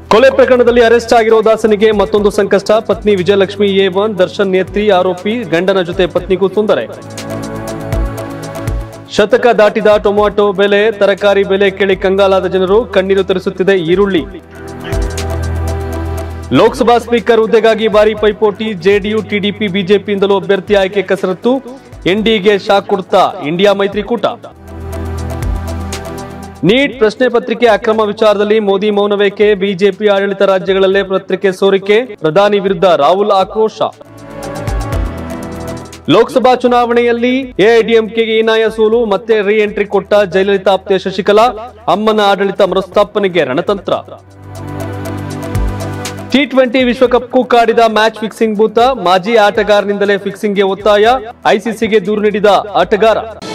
ಕೊಲೆ ಪ್ರಕರಣದಲ್ಲಿ ಅರೆಸ್ಟ್ ಆಗಿರೋ ದಾಸನಿಗೆ ಮತ್ತೊಂದು ಸಂಕಷ್ಟ ಪತ್ನಿ ವಿಜಯಲಕ್ಷ್ಮಿ ಎ ಒನ್ ದರ್ಶನ್ ನೇತ್ರಿ ಆರೋಪಿ ಗಂಡನ ಜೊತೆ ಪತ್ನಿಗೂ ತೊಂದರೆ ಶತಕ ದಾಟಿದ ಟೊಮ್ಯಾಟೊ ಬೆಲೆ ತರಕಾರಿ ಬೆಲೆ ಕೇಳಿ ಕಂಗಾಲಾದ ಜನರು ಕಣ್ಣೀರು ತರಿಸುತ್ತಿದೆ ಈರುಳ್ಳಿ ಲೋಕಸಭಾ ಸ್ಪೀಕರ್ ಹುದ್ದೆಗಾಗಿ ಭಾರಿ ಪೈಪೋಟಿ ಜೆಡಿಯು ಟಿಡಿಪಿ ಬಿಜೆಪಿಯಿಂದಲೂ ಅಭ್ಯರ್ಥಿ ಆಯ್ಕೆ ಕಸರತ್ತು ಎನ್ಡಿಎಗೆ ಶಾಕ್ ಕೊಡ್ತಾ ಇಂಡಿಯಾ ಮೈತ್ರಿಕೂಟ ನೀಟ್ ಪ್ರಶ್ನೆ ಪತ್ರಿಕೆ ಅಕ್ರಮ ವಿಚಾರದಲ್ಲಿ ಮೋದಿ ಮೌನವೇಕೆ ಬಿಜೆಪಿ ಆಡಳಿತ ರಾಜ್ಯಗಳಲ್ಲೇ ಪತ್ರಿಕೆ ಸೋರಿಕೆ ಪ್ರಧಾನಿ ವಿರುದ್ಧ ರಾಹುಲ್ ಆಕ್ರೋಶ ಲೋಕಸಭಾ ಚುನಾವಣೆಯಲ್ಲಿ ಎಐಡಿಎಂಕೆಗೆ ಹೀನಾಯ ಸೋಲು ಮತ್ತೆ ರೀ ಎಂಟ್ರಿ ಕೊಟ್ಟ ಜಯಲಲಿತಾ ಆಪ್ತೆ ಶಶಿಕಲಾ ಅಮ್ಮನ ಆಡಳಿತ ಮರುಸ್ಥಾಪನೆಗೆ ರಣತಂತ್ರ ಟಿ ಟ್ವೆಂಟಿ ವಿಶ್ವಕಪ್ಗೂ ಕಾಡಿದ ಮ್ಯಾಚ್ ಫಿಕ್ಸಿಂಗ್ ಭೂತ ಮಾಜಿ ಆಟಗಾರನಿಂದಲೇ ಫಿಕ್ಸಿಂಗ್ಗೆ ಒತ್ತಾಯ ಐಸಿಸಿಗೆ ದೂರು ನೀಡಿದ ಆಟಗಾರ